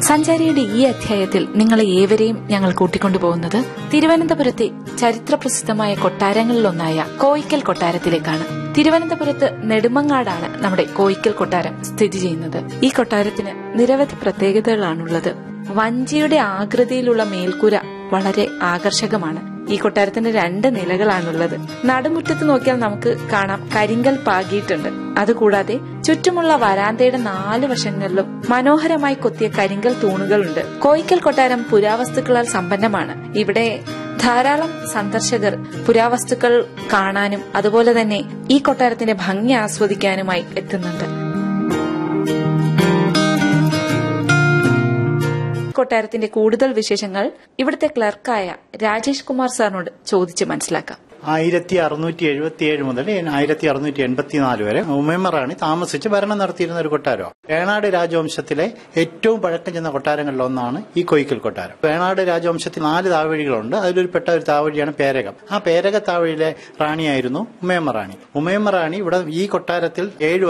സഞ്ചാരിയുടെ ഈ അധ്യായത്തിൽ നിങ്ങളെ ഏവരെയും ഞങ്ങൾ കൂട്ടിക്കൊണ്ടുപോകുന്നത് തിരുവനന്തപുരത്തെ ചരിത്രപ്രസിദ്ധമായ കൊട്ടാരങ്ങളിലൊന്നായ കോയിക്കൽ കൊട്ടാരത്തിലേക്കാണ് തിരുവനന്തപുരത്ത് നെടുമങ്ങാടാണ് നമ്മുടെ കോയിക്കൽ കൊട്ടാരം സ്ഥിതി ചെയ്യുന്നത് ഈ കൊട്ടാരത്തിന് നിരവധി പ്രത്യേകതകളാണുള്ളത് വഞ്ചിയുടെ ആകൃതിയിലുള്ള മേൽക്കൂര വളരെ ആകർഷകമാണ് ഈ കൊട്ടാരത്തിന് രണ്ട് നിലകളാണുള്ളത് നടുമുറ്റത്ത് നോക്കിയാൽ നമുക്ക് കാണാം കരിങ്കൽ പാകിയിട്ടുണ്ട് അതുകൂടാതെ ചുറ്റുമുള്ള വരാന്തയുടെ നാല് വശങ്ങളിലും മനോഹരമായി കൊത്തിയ കരിങ്കൽ തൂണുകളുണ്ട് കോയിക്കൽ കൊട്ടാരം പുരാവസ്തുക്കളാൽ സമ്പന്നമാണ് ഇവിടെ ധാരാളം സന്ദർശകർ പുരാവസ്തുക്കൾ കാണാനും അതുപോലെ തന്നെ ഈ കൊട്ടാരത്തിന്റെ ഭംഗി ആസ്വദിക്കാനുമായി എത്തുന്നുണ്ട് കൊട്ടാരത്തിന്റെ കൂടുതൽ വിശേഷങ്ങൾ ഇവിടുത്തെ ക്ലർക്കായ രാജേഷ് കുമാർ സാറിനോട് ചോദിച്ച് മനസ്സിലാക്കാം ആയിരത്തി അറുന്നൂറ്റി എഴുപത്തിയേഴ് മുതൽ ആയിരത്തി അറുന്നൂറ്റി എൺപത്തിനാല് വരെ ഉമ്മറാണി താമസിച്ച് ഭരണം നടത്തിയിരുന്ന ഒരു കൊട്ടാരം വേണാട് രാജവംശത്തിലെ ഏറ്റവും പഴക്കം ചെന്ന കൊട്ടാരങ്ങളിൽ ഒന്നാണ് ഈ കൊയ്ക്കൽ കൊട്ടാരം വേണാട് രാജവംശത്തിൽ നാല് താവഴികളുണ്ട് അതിലൊരു പെട്ട ഒരു താവഴിയാണ് പേരകം ആ പേരക താവഴിയിലെ റാണിയായിരുന്നു ഉമ്മയമ്മ റാണി ഉമ്മയമ്മ റാണി ഇവിടെ ഈ കൊട്ടാരത്തിൽ ഏഴ്